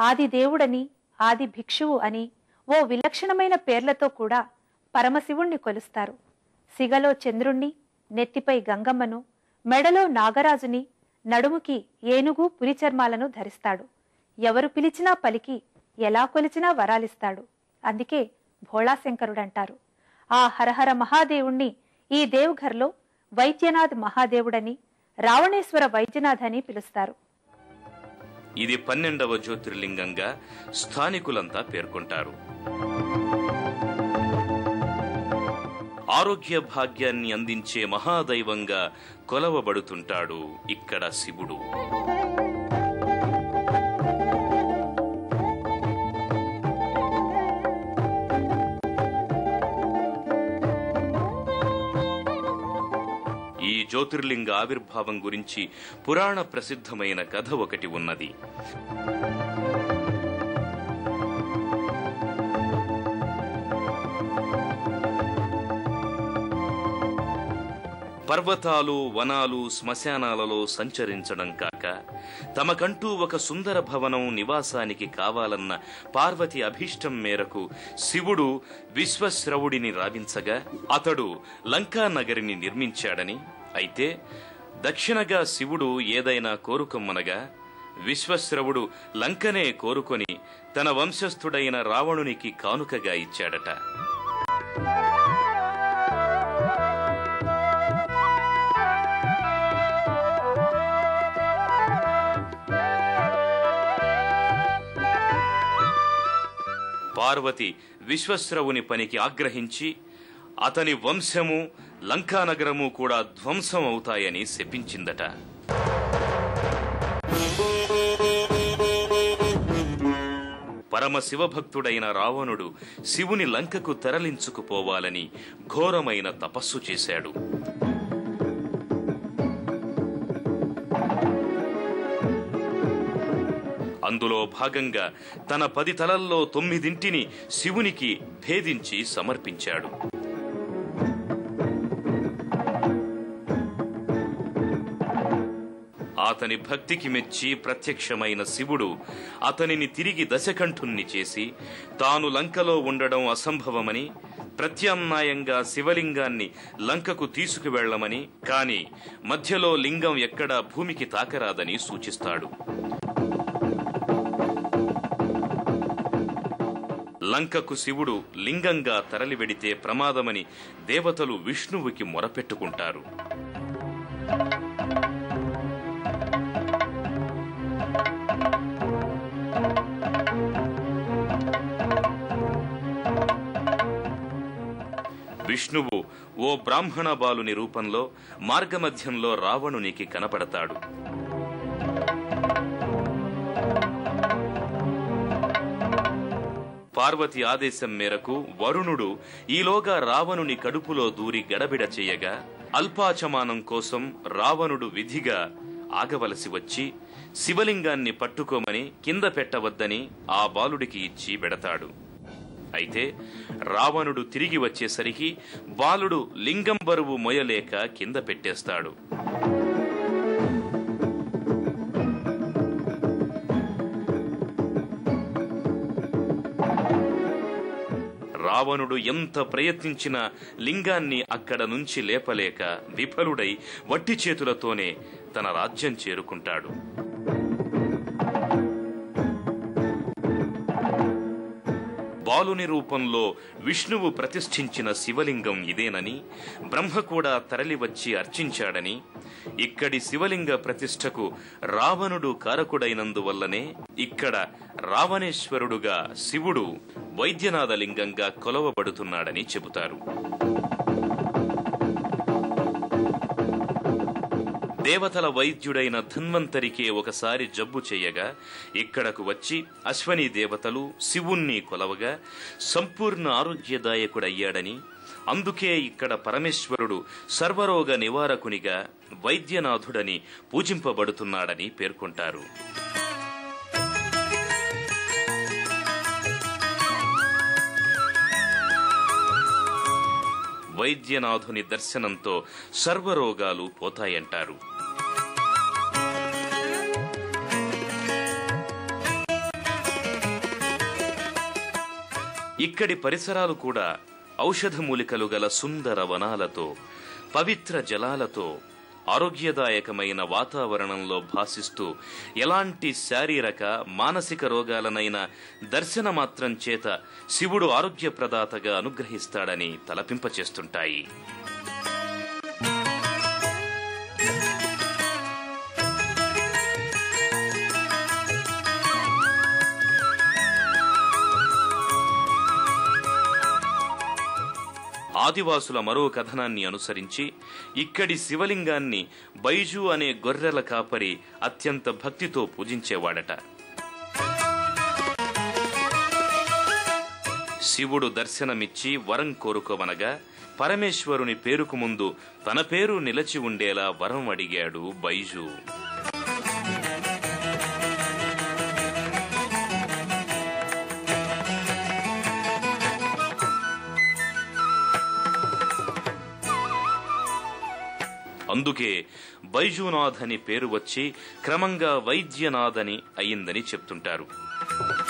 ఆది దేవుడని ఆది భిక్షువు అని ఓ విలక్షణమైన పేర్లతో కూడా పరమశివుణ్ణి కొలుస్తారు సిగలో చంద్రుణ్ణి నెత్తిపై గంగమ్మను మెడలో నాగరాజుని నడుముకి ఏనుగు పులి చర్మాలను ధరిస్తాడు ఎవరు పిలిచినా పలికి ఎలా కొలిచినా వరాలిస్తాడు అందుకే భోళాశంకరుడంటారు ఆ హరహర మహాదేవుణ్ణి ఈ దేవ్ఘర్లో వైద్యనాథ్ మహాదేవుడని రావణేశ్వర వైద్యనాథ్ అని పిలుస్తారు ఇది పన్నెండవ జ్యోతిర్లింగంగా స్థానికులంతా పేర్కొంటారు ఆరోగ్య భాగ్యాన్ని అందించే మహాదైవంగా కొలవబడుతుంటాడు ఇక్కడ శివుడు ఈ జ్యోతిర్లింగ ఆవిర్భావం గురించి పురాణ ప్రసిద్ధమైన కథ ఒకటి ఉన్నది పర్వతాలు వనాలు శ్మశానాలలో సంచరించడం కాక తమకంటూ ఒక సుందర భవనం నివాసానికి కావాలన్న పార్వతి అభీష్టం మేరకు శివుడు విశ్వశ్రవుడిని రావించగా అతడు లంకా నగరిని నిర్మించాడని అయితే దక్షిణగా శివుడు ఏదైనా కోరుకొమ్మనగా విశ్వశ్రవుడు లంకనే కోరుకొని తన వంశస్థుడైన రావణునికి కానుకగా ఇచ్చాడట పార్వతి విశ్వశ్రవుని పనికి ఆగ్రహించి అతని వంశము లంకానగరము కూడా ధ్వంసం అవుతాయని శపించిందట పరమ శివభక్తుడైన రావణుడు శివుని లంకకు తరలించుకుపోవాలని ఘోరమైన తపస్సు చేశాడు అందులో భాగంగా తన పది తలల్లో తొమ్మిదింటిని శివునికి భేదించి సమర్పించాడు అతని భక్తికి మెచ్చి ప్రత్యక్షమైన శివుడు అతనిని తిరిగి దశకంఠుణ్ణి చేసి తాను లంకలో ఉండడం అసంభవమని ప్రత్యామ్నాయంగా శివలింగాన్ని లంకకు తీసుకువెళ్లమని కాని మధ్యలో లింగం ఎక్కడా భూమికి తాకరాదని సూచిస్తాడు లంకకు శివుడు లింగంగా తరలి వెడితే ప్రమాదమని దేవతలు విష్ణువుకి మొరపెట్టుకుంటారు విష్ణువు ఓ బ్రాహ్మణ బాలుని రూపంలో మార్గమధ్యంలో రావణునికి కనపడతాడు పార్వతి ఆదేశం మేరకు వరుణుడు ఈలోగా రావణుని కడుపులో దూరి గడబిడ చేయగా అల్పాచమానం కోసం రావణుడు విధిగా ఆగవలసి వచ్చి శివలింగాన్ని పట్టుకోమని కింద పెట్టవద్దని ఆ బాలుడికి ఇచ్చి వెడతాడు అయితే రావణుడు తిరిగి వచ్చేసరికి బాలుడు లింగం బరువు మొయలేక కింద పెట్టేస్తాడు రావణుడు ఎంత ప్రయత్నించినా లింగాన్ని అక్కడ నుంచి లేపలేక విఫలుడై వట్టి చేతులతోనే తన రాజ్యం చేరుకుంటాడు బాలుని రూపంలో విష్ణువు ప్రతిష్ఠించిన శివలింగం ఇదేనని బ్రహ్మ కూడా తరలివచ్చి అర్చించాడని ఇక్కడి శివలింగ ప్రతిష్టకు రావణుడు కారకుడైనందువల్లనే ఇక్కడ రావణేశ్వరుడుగా శివుడు వైద్యనాథ లింగంగా కొలవబడుతున్నాడని చెబుతారు దేవతల వైద్యుడైన ధన్వంతరికే ఒకసారి జబ్బు చేయగా ఇక్కడకు వచ్చి అశ్వని దేవతలు శివుణ్ణి కొలవగా సంపూర్ణ ఆరోగ్యదాయకుడయ్యాడని అందుకే ఇక్కడ పరమేశ్వరుడు సర్వరోగ నివారకునిగా వైద్యనాథుడని పూజింపబడుతున్నాడని పేర్కొంటారు వైద్యనాథుని దర్శనంతో సర్వరోగాలు పోతాయంటారు ఇక్కడి పరిసరాలు కూడా ఔషధ మూలికలు గల సుందర వనాలతో పవిత్ర జలాలతో ఆరోగ్యదాయకమైన వాతావరణంలో భాసిస్తూ ఎలాంటి శారీరక మానసిక రోగాలనైన దర్శన మాత్రం చేత శివుడు ఆరోగ్యప్రదాతగా అనుగ్రహిస్తాడని తలపింపచేస్తుంటాయి ఆదివాసుల మరో కథనాన్ని అనుసరించి ఇక్కడి శివలింగాన్ని బైజు అనే గొర్రెల కాపరి అత్యంత భక్తితో పూజించేవాడట శివుడు దర్శనమిచ్చి వరం కోరుకోవనగా పరమేశ్వరుని పేరుకు ముందు తన పేరు నిలచి ఉండేలా వరం అడిగాడు బైజు అందుకే బైజునాథ్ అని పేరు వచ్చి క్రమంగా వైద్యనాథ్ అని అయిందని చెప్తుంటారు